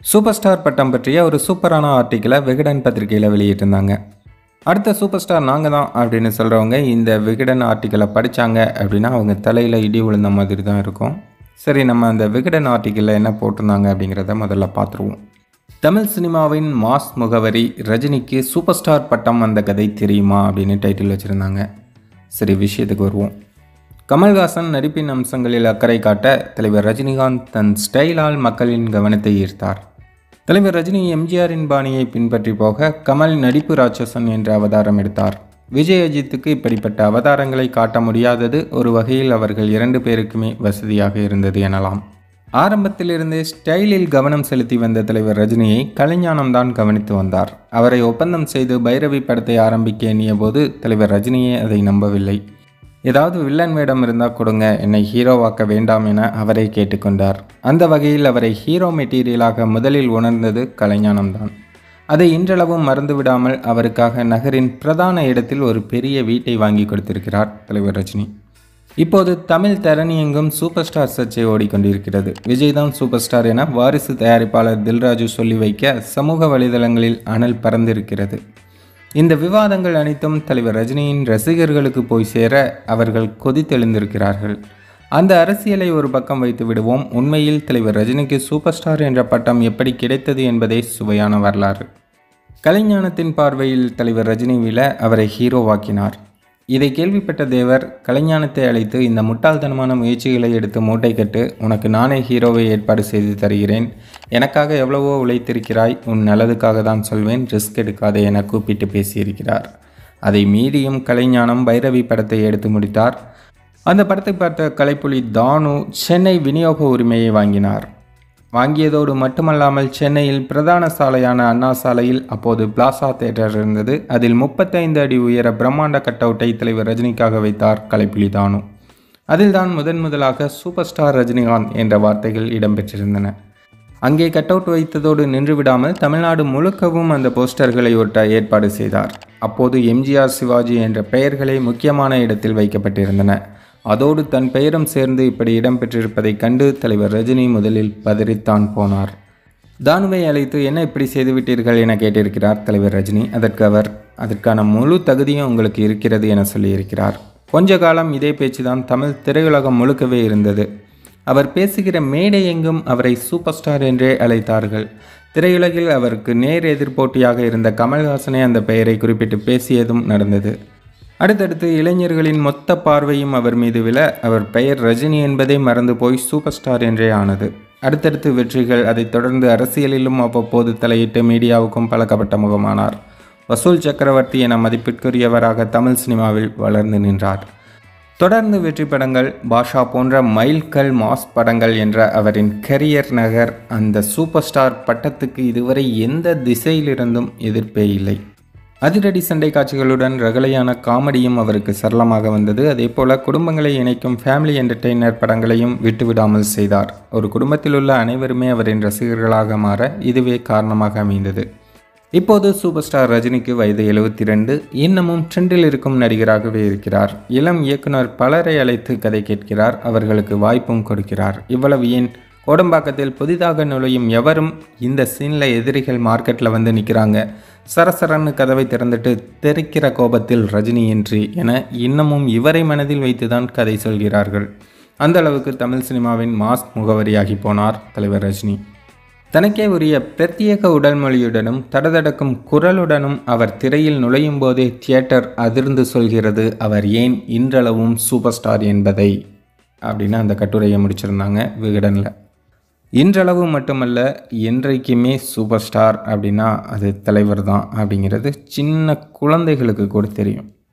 super star பட்டம் பற்றிய ஒரு சூப்பரான ஆர்டிக்கிளை விகடன் பத்திரிகையில் வெளியிட்டிருந்தாங்க அடுத்த சூப்பர் ஸ்டார் நாங்கள் தான் அப்படின்னு சொல்கிறவங்க இந்த விகடன் ஆர்டிக்கலை படித்தாங்க அப்படின்னா அவங்க தலையில் இடி விழுந்த மாதிரி தான் இருக்கும் சரி நம்ம அந்த விகடன் ஆர்டிக்கலில் என்ன போட்டிருந்தாங்க அப்படிங்கிறத முதல்ல பார்த்துருவோம் தமிழ் சினிமாவின் மாஸ் முகவரி ரஜினிக்கு சூப்பர் ஸ்டார் பட்டம் வந்த கதை தெரியுமா அப்படின்னு டைட்டில் வச்சுருந்தாங்க சரி விஷயத்துக்கு வருவோம் கமல்ஹாசன் நடிப்பின் அம்சங்களில் அக்கறை காட்ட தலைவர் ரஜினிகாந்த் தன் ஸ்டைலால் மக்களின் கவனத்தை ஈர்த்தார் தலைவர் ரஜினி எம்ஜிஆரின் பாணியை பின்பற்றி போக கமல் நடிப்பு ராட்சசன் என்ற அவதாரம் எடுத்தார் விஜய் அஜித்துக்கு இப்படிப்பட்ட அவதாரங்களை காட்ட முடியாதது ஒரு வகையில் அவர்கள் இரண்டு பேருக்குமே வசதியாக இருந்தது எனலாம் ஆரம்பத்திலிருந்தே ஸ்டைலில் கவனம் செலுத்தி வந்த தலைவர் ரஜினியை கலைஞானம்தான் கவனித்து வந்தார் அவரை ஒப்பந்தம் செய்து பைரவி படத்தை ஆரம்பிக்க எண்ணிய போது தலைவர் ரஜினியே அதை நம்பவில்லை ஏதாவது வில்லன் வேடம் இருந்தால் கொடுங்க என்னை ஹீரோவாக்க வேண்டாம் என அவரே கேட்டுக்கொண்டார் அந்த வகையில் அவரை ஹீரோ மெட்டீரியலாக முதலில் உணர்ந்தது கலைஞானம்தான் அதை இன்றளவும் மறந்துவிடாமல் அவருக்காக நகரின் பிரதான இடத்தில் ஒரு பெரிய வீட்டை வாங்கி கொடுத்திருக்கிறார் தலைவர் ரஜினி இப்போது தமிழ் தரணி எங்கும் சூப்பர் ஸ்டார் சர்ச்சை ஓடிக்கொண்டிருக்கிறது விஜய் தான் சூப்பர் ஸ்டார் என வாரிசு தயாரிப்பாளர் தில்ராஜு சொல்லி வைக்க சமூக வலைதளங்களில் அனல் பறந்திருக்கிறது இந்த விவாதங்கள் அனைத்தும் தலைவர் ரஜினியின் ரசிகர்களுக்கு போய் சேர அவர்கள் கொதித்தெழுந்திருக்கிறார்கள் அந்த அரசியலை ஒரு பக்கம் வைத்து விடுவோம் உண்மையில் தலைவர் ரஜினிக்கு சூப்பர் ஸ்டார் என்ற பட்டம் எப்படி கிடைத்தது என்பதே சுவையான வரலாறு கலைஞானத்தின் பார்வையில் தலைவர் ரஜினி விழ அவரை ஹீரோவாக்கினார் இதை கேள்விப்பட்ட தேவர் கலைஞானத்தை அழைத்து இந்த முட்டாள்தனமான முயற்சிகளை எடுத்து மூட்டை கட்டு உனக்கு நானே ஹீரோவை ஏற்பாடு செய்து தருகிறேன் எனக்காக எவ்வளவோ உழைத்திருக்கிறாய் உன் நல்லதுக்காக தான் சொல்வேன் ரிஸ்க் எடுக்காதே என கூப்பிட்டு பேசியிருக்கிறார் அதை மீறியும் கலைஞானம் பைரவி படத்தை எடுத்து முடித்தார் அந்த படத்தை பார்த்த கலைப்புலி தானு சென்னை விநியோக உரிமையை வாங்கினார் வாங்கியதோடு மட்டுமல்லாமல் சென்னையில் பிரதான சாலையான அண்ணா சாலையில் அப்போது பிளாசா தேட்டர் இருந்தது அதில் முப்பத்தைந்து அடி உயர பிரம்மாண்ட கட்டவுட்டை தலைவர் ரஜினிக்காக வைத்தார் கலைப்புலி தானு அதில் தான் முதன் முதலாக சூப்பர் ஸ்டார் ரஜினிகாந்த் என்ற வார்த்தைகள் இடம்பெற்றிருந்தன அங்கே கட்டவுட் வைத்ததோடு நின்றுவிடாமல் தமிழ்நாடு முழுக்கவும் அந்த போஸ்டர்களை ஒட்ட ஏற்பாடு செய்தார் அப்போது எம்ஜிஆர் சிவாஜி என்ற பெயர்களே முக்கியமான இடத்தில் வைக்கப்பட்டிருந்தன அதோடு தன் பெயரும் சேர்ந்து இப்படி இடம்பெற்றிருப்பதைக் கண்டு தலைவர் ரஜினி முதலில் பதறித்தான் போனார் தானுவை அழைத்து என்ன இப்படி செய்துவிட்டீர்கள் என கேட்டிருக்கிறார் தலைவர் ரஜினி அதற்கு அவர் அதற்கான முழு தகுதியும் உங்களுக்கு இருக்கிறது என சொல்லியிருக்கிறார் கொஞ்ச காலம் இதே பேச்சுதான் தமிழ் திரையுலகம் முழுக்கவே இருந்தது அவர் பேசுகிற மேடை எங்கும் அவரை சூப்பர் ஸ்டார் என்றே அழைத்தார்கள் திரையுலகில் அவருக்கு நேர் எதிர்போட்டியாக இருந்த கமல்ஹாசனே அந்த பெயரை குறிப்பிட்டு பேசியதும் நடந்தது அடுத்தடுத்து இளைஞர்களின் மொத்த பார்வையும் அவர் மீது விழ அவர் பெயர் ரஜினி என்பதே மறந்து போய் சூப்பர் ஸ்டார் என்றே ஆனது அடுத்தடுத்து வெற்றிகள் அதைத் தொடர்ந்து அரசியலிலும் அவ்வப்போது தலையிட்டு மீடியாவுக்கும் பழக்கப்பட்ட முகமானார் வசூல் சக்கரவர்த்தி என மதிப்பிற்குரியவராக தமிழ் சினிமாவில் வளர்ந்து நின்றார் தொடர்ந்து வெற்றி படங்கள் பாஷா போன்ற மைல்கல் மாஸ் படங்கள் என்ற அவரின் கரியர் நகர் அந்த சூப்பர் ஸ்டார் பட்டத்துக்கு இதுவரை எந்த திசையிலிருந்தும் எதிர்ப்பே இல்லை அதிரடி சண்டை காட்சிகளுடன் ரகலையான காமெடியும் அவருக்கு சரளமாக வந்தது அதே போல குடும்பங்களை இணைக்கும் ஃபேமிலி என்டர்டெய்னர் படங்களையும் விட்டுவிடாமல் செய்தார் ஒரு குடும்பத்தில் உள்ள அனைவருமே அவரின் ரசிகர்களாக மாற இதுவே காரணமாக அமைந்தது இப்போது சூப்பர் ஸ்டார் ரஜினிக்கு வயது எழுபத்தி ரெண்டு இன்னமும் ட்ரெண்டில் இருக்கும் நடிகராகவே இருக்கிறார் இளம் இயக்குனர் பலரை அழைத்து கதை கேட்கிறார் அவர்களுக்கு வாய்ப்பும் கொடுக்கிறார் இவ்வளவு ஏன் கோடம்பாக்கத்தில் புதிதாக நுழையும் எவரும் இந்த சீனில் எதிரிகள் மார்க்கெட்டில் வந்து நிற்கிறாங்க சரசரன்னு கதவை திறந்துட்டு தெரிக்கிற கோபத்தில் ரஜினி என்றி என இன்னமும் இவரை மனதில் வைத்துதான் கதை சொல்கிறார்கள் அந்த அளவுக்கு தமிழ் சினிமாவின் மாஸ் முகவரியாகி போனார் தலைவர் ரஜினி தனக்கே உரிய பிரத்யேக உடல் மொழியுடனும் தடதடக்கும் குரலுடனும் அவர் திரையில் நுழையும் போதே தியேட்டர் அதிர்ந்து சொல்கிறது அவர் ஏன் இன்றளவும் சூப்பர் ஸ்டார் என்பதை அப்படின்னு அந்த கட்டுரையை முடிச்சிருந்தாங்க விகடனில் இன்றளவு மட்டுமல்ல என்றைக்குமே சூப்பர் ஸ்டார் அப்படின்னா அது தலைவர் தான் அப்படிங்கிறது சின்ன குழந்தைகளுக்கு கூட தெரியும்